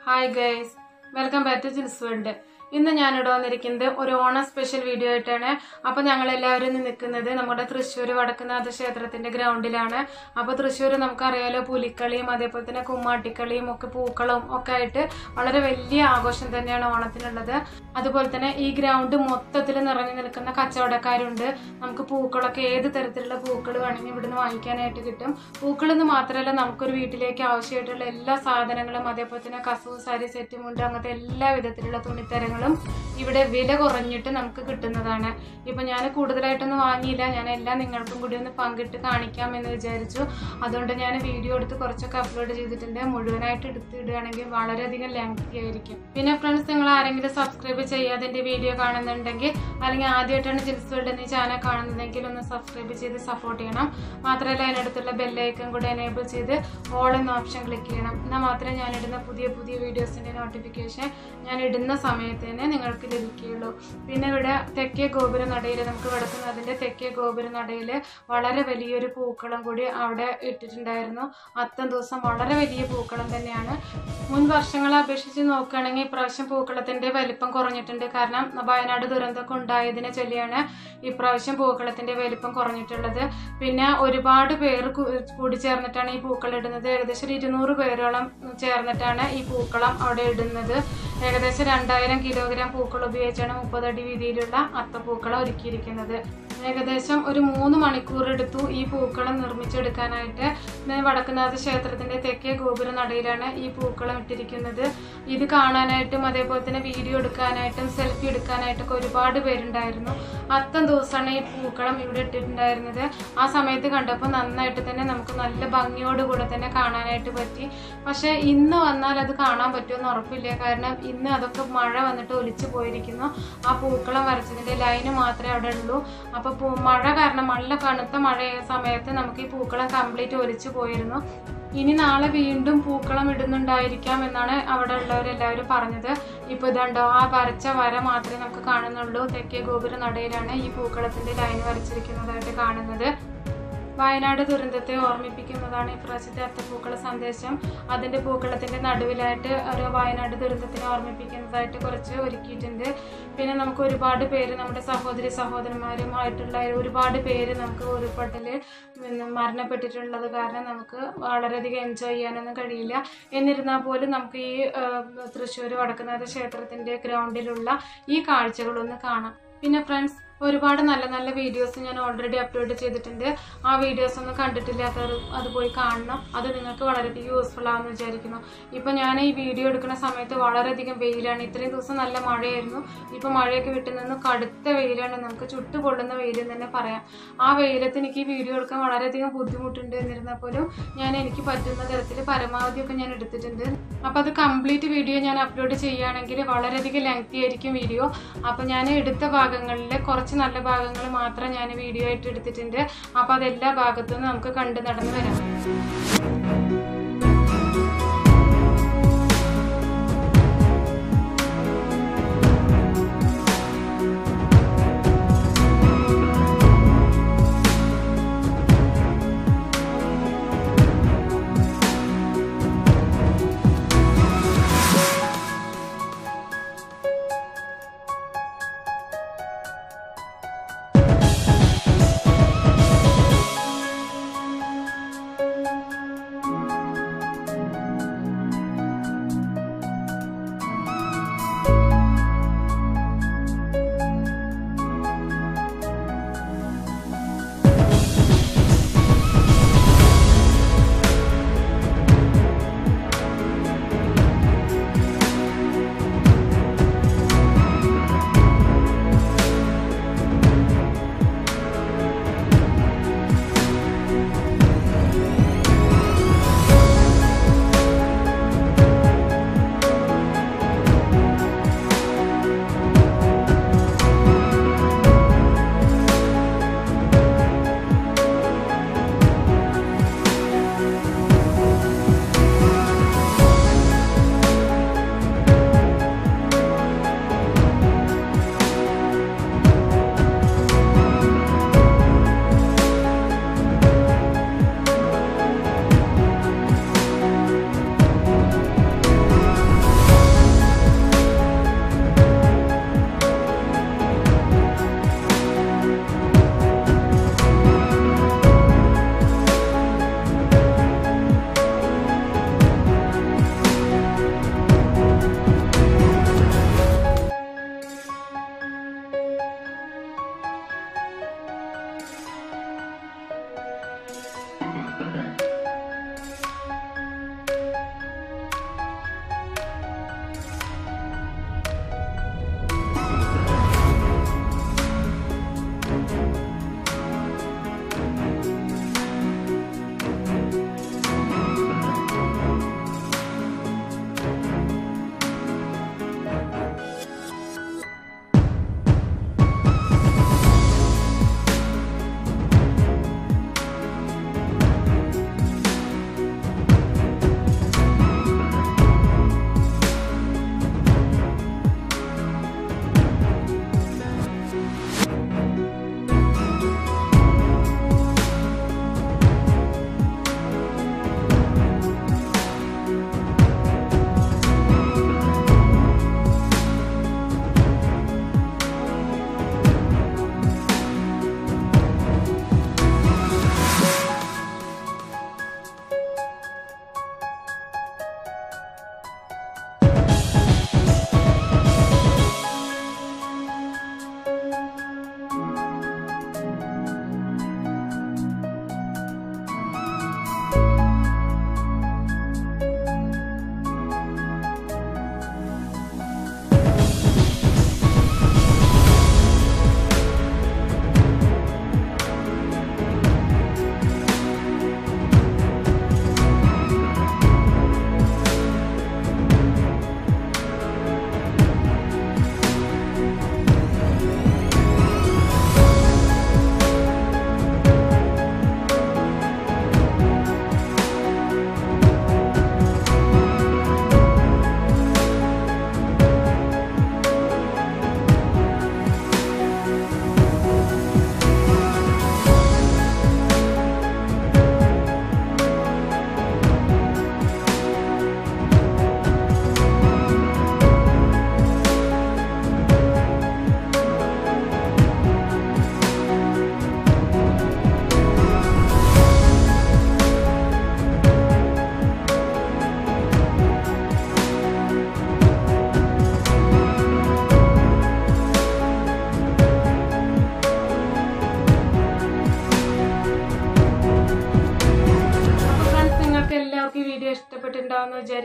hi guys welcome back to Jils world ഇന്ന് ഞാനിവിടെ വന്നിരിക്കുന്നത് ഒരു ഓണം സ്പെഷ്യൽ വീഡിയോ ആയിട്ടാണ് അപ്പോൾ ഞങ്ങൾ എല്ലാവരും ഇന്ന് നിൽക്കുന്നത് നമ്മുടെ തൃശ്ശൂർ വടക്കുന്നാഥ ക്ഷേത്രത്തിന്റെ ഗ്രൗണ്ടിലാണ് അപ്പോൾ തൃശ്ശൂർ നമുക്കറിയാലോ പുലിക്കളിയും അതേപോലെ തന്നെ കുമ്മാട്ടിക്കളിയും ഒക്കെ പൂക്കളും ഒക്കെ ആയിട്ട് വളരെ വലിയ ആഘോഷം തന്നെയാണ് ഓണത്തിനുള്ളത് അതുപോലെ തന്നെ ഈ ഗ്രൗണ്ട് മൊത്തത്തിൽ നിറഞ്ഞു നിൽക്കുന്ന കച്ചവടക്കാരുണ്ട് നമുക്ക് പൂക്കളൊക്കെ ഏത് തരത്തിലുള്ള പൂക്കൾ വേണമെങ്കിൽ ഇവിടുന്ന് വാങ്ങിക്കാനായിട്ട് കിട്ടും പൂക്കളെന്ന് മാത്രമല്ല നമുക്കൊരു വീട്ടിലേക്ക് ആവശ്യമായിട്ടുള്ള എല്ലാ സാധനങ്ങളും അതേപോലെ തന്നെ കസവ് സാരി സെറ്റ് മുണ്ട് അങ്ങനത്തെ എല്ലാ വിധത്തിലുള്ള തുണിത്തരങ്ങളും ഇവിടെ വില കുറഞ്ഞിട്ട് നമുക്ക് കിട്ടുന്നതാണ് ഇപ്പൊ ഞാൻ കൂടുതലായിട്ടൊന്നും വാങ്ങിയില്ല ഞാൻ എല്ലാം നിങ്ങൾക്കും കൂടി ഒന്ന് പങ്കിട്ട് കാണിക്കാം എന്ന് വിചാരിച്ചു അതുകൊണ്ട് ഞാൻ വീഡിയോ എടുത്ത് കുറച്ചൊക്കെ അപ്ലോഡ് ചെയ്തിട്ടുണ്ട് മുഴുവനായിട്ട് എടുത്ത് ഇടുകയാണെങ്കിൽ വളരെയധികം ലെങ്തി ആയിരിക്കും പിന്നെ ഫ്രണ്ട്സ് നിങ്ങൾ ആരെങ്കിലും സബ്സ്ക്രൈബ് ചെയ്യാതെ എൻ്റെ വീഡിയോ കാണുന്നുണ്ടെങ്കിൽ അല്ലെങ്കിൽ ആദ്യമായിട്ടാണ് ജിൽസ് വേൾഡ് എന്നീ ചാനൽ കാണുന്നതെങ്കിൽ ഒന്ന് സബ്സ്ക്രൈബ് ചെയ്ത് സപ്പോർട്ട് ചെയ്യണം മാത്രമല്ല അതിനടുത്തുള്ള ബെല്ലൈക്കൺ കൂടെ എനേബിൾ ചെയ്ത് ഓൾ എന്ന ഓപ്ഷൻ ക്ലിക്ക് ചെയ്യണം എന്നാൽ മാത്രമേ ഞാൻ ഇടുന്ന പുതിയ പുതിയ വീഡിയോസിൻ്റെ നോട്ടിഫിക്കേഷൻ ഞാൻ ഇടുന്ന സമയത്ത് തന്നെ നിങ്ങൾക്ക് ലഭിക്കുകയുള്ളൂ പിന്നെ ഇവിടെ തെക്കേ ഗോപുര നടയിൽ നമുക്ക് വടക്കുന്നതിൻ്റെ തെക്കേ ഗോപുര നടയിൽ വളരെ വലിയൊരു പൂക്കളം കൂടി അവിടെ ഇട്ടിട്ടുണ്ടായിരുന്നു അത്തം ദിവസം വളരെ വലിയ പൂക്കളം തന്നെയാണ് മുൻ വർഷങ്ങളെ അപേക്ഷിച്ച് നോക്കുകയാണെങ്കിൽ ഇപ്രാവശ്യം പൂക്കളത്തിന്റെ വലിപ്പം കുറഞ്ഞിട്ടുണ്ട് കാരണം വയനാട് ദുരന്തമൊക്കെ ഉണ്ടായതിനെ ചൊല്ലിയാണ് ഇപ്രാവശ്യം പൂക്കളത്തിന്റെ വലിപ്പം കുറഞ്ഞിട്ടുള്ളത് പിന്നെ ഒരുപാട് പേര് കു- കൂടി ചേർന്നിട്ടാണ് ഈ പൂക്കൾ ഇടുന്നത് ഏകദേശം ഒരു ഇരുന്നൂറ് പേരോളം ചേർന്നിട്ടാണ് ഈ പൂക്കളം അവിടെ ഇടുന്നത് ഏകദേശം രണ്ടായിരം കിലോഗ്രാം പൂക്കൾ ഉപയോഗിച്ചാണ് മുപ്പതടി വീതിയിലുള്ള അത്തപ്പൂക്കളം ഒരുക്കിയിരിക്കുന്നത് ഏകദേശം ഒരു മൂന്ന് മണിക്കൂർ എടുത്തു ഈ പൂക്കളം നിർമ്മിച്ചെടുക്കാനായിട്ട് പിന്നെ വടക്കുന്നാഥ ക്ഷേത്രത്തിന്റെ തെക്കേ ഗോപുര നടയിലാണ് ഈ പൂക്കളം ഇട്ടിരിക്കുന്നത് ഇത് കാണാനായിട്ടും അതേപോലെ തന്നെ വീഡിയോ എടുക്കാനായിട്ടും സെൽഫി എടുക്കാനായിട്ടൊക്കെ ഒരുപാട് പേരുണ്ടായിരുന്നു അത്തം ദിവസമാണ് ഈ പൂക്കളം ഇവിടെ ഇട്ടിട്ടുണ്ടായിരുന്നത് ആ സമയത്ത് കണ്ടപ്പോൾ നന്നായിട്ട് തന്നെ നമുക്ക് നല്ല ഭംഗിയോടുകൂടെ തന്നെ കാണാനായിട്ട് പറ്റി പക്ഷേ ഇന്ന് വന്നാൽ അത് കാണാൻ പറ്റുമെന്ന് ഉറപ്പില്ല കാരണം ഇന്ന് അതൊക്കെ മഴ വന്നിട്ട് ഒലിച്ചു പോയിരിക്കുന്നു ആ പൂക്കളം വരച്ചതിന്റെ ലൈന് മാത്രമേ അവിടെ ഉള്ളൂ അപ്പൊ പൂ- മഴ കാരണം നല്ല കനത്ത മഴയായ സമയത്ത് നമുക്ക് ഈ പൂക്കളം കംപ്ലീറ്റ് ഒലിച്ചു പോയിരുന്നു ഇനി നാളെ വീണ്ടും പൂക്കളം ഇടുന്നുണ്ടായിരിക്കാം എന്നാണ് അവിടെ ഉള്ളവരെല്ലാവരും പറഞ്ഞത് ഇപ്പൊ ഇതുണ്ടോ ആ വരച്ച വര മാത്രമേ നമുക്ക് കാണുന്നുള്ളൂ തെക്കേ ഗോപുര നടയിലാണ് ഈ പൂക്കളത്തിന്റെ ലൈൻ വരച്ചിരിക്കുന്നതായിട്ട് കാണുന്നത് വയനാട് ദുരന്തത്തെ ഓർമ്മിപ്പിക്കുന്നതാണ് ഇപ്രാവശ്യത്തെ അത്തപ്പൂക്കള സന്ദേശം അതിന്റെ പൂക്കളത്തിന്റെ നടുവിലായിട്ട് ഒരു വയനാട് ദുരന്തത്തിനെ ഓർമ്മിപ്പിക്കുന്നതായിട്ട് കുറച്ച് ഒരുക്കിയിട്ടുണ്ട് പിന്നെ നമുക്ക് ഒരുപാട് പേര് നമ്മുടെ സഹോദരി സഹോദരന്മാരും ആയിട്ടുള്ള ഒരുപാട് പേര് നമുക്ക് ഉരുൾപൊട്ടല് പിന്നെ മരണപ്പെട്ടിട്ടുള്ളത് കാരണം നമുക്ക് വളരെയധികം എൻജോയ് ചെയ്യാനൊന്നും കഴിയില്ല എന്നിരുന്നാൽ പോലും നമുക്ക് ഈ തൃശ്ശൂർ വടക്കുന്നാഥ ക്ഷേത്രത്തിന്റെ ഗ്രൗണ്ടിലുള്ള ഈ കാഴ്ചകളൊന്ന് കാണാം പിന്നെ ഫ്രണ്ട്സ് ഒരുപാട് നല്ല നല്ല വീഡിയോസ് ഞാൻ ഓൾറെഡി അപ്ലോഡ് ചെയ്തിട്ടുണ്ട് ആ വീഡിയോസ് ഒന്നും കണ്ടിട്ടില്ലാത്തവർ അത് പോയി കാണണം അത് നിങ്ങൾക്ക് വളരെയധികം യൂസ്ഫുൾ ആണെന്ന് വിചാരിക്കുന്നു ഇപ്പം ഞാൻ ഈ വീഡിയോ എടുക്കുന്ന സമയത്ത് വളരെയധികം വെയിലാണ് ഇത്രയും ദിവസം നല്ല മഴയായിരുന്നു ഇപ്പം മഴയൊക്കെ വിട്ടു നിന്ന് കടുത്ത വെയിലാണ് നമുക്ക് ചുട്ടു പൊള്ളുന്ന വെയിൽ എന്ന് തന്നെ പറയാം ആ വെയിലത്ത് എനിക്ക് ഈ വീഡിയോ എടുക്കാൻ വളരെയധികം ബുദ്ധിമുട്ടുണ്ട് എന്നിരുന്നാൽ പോലും ഞാൻ എനിക്ക് പറ്റുന്ന തരത്തിൽ പരമാവധിയൊക്കെ ഞാൻ എടുത്തിട്ടുണ്ട് അപ്പോൾ അത് കംപ്ലീറ്റ് വീഡിയോ ഞാൻ അപ്ലോഡ് ചെയ്യുകയാണെങ്കിൽ വളരെയധികം ലെങ്തി ആയിരിക്കും വീഡിയോ അപ്പോൾ ഞാൻ എടുത്ത ഭാഗങ്ങളിൽ കുറച്ച് നല്ല ഭാഗങ്ങൾ മാത്രം ഞാൻ വീഡിയോ ആയിട്ട് എടുത്തിട്ടുണ്ട് അപ്പോൾ അതെല്ലാ ഭാഗത്തു നിന്ന് നമുക്ക് കണ്ടു നടന്നു വരാം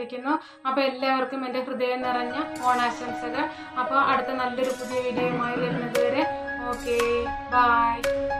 വിചാരിക്കുന്നു അപ്പോൾ എല്ലാവർക്കും എൻ്റെ ഹൃദയം നിറഞ്ഞ ഓണാശംസകൾ അപ്പോൾ അടുത്ത നല്ലൊരു പുതിയ വീഡിയോയുമായി വരുന്നത് വരെ ഓക്കെ ബായ്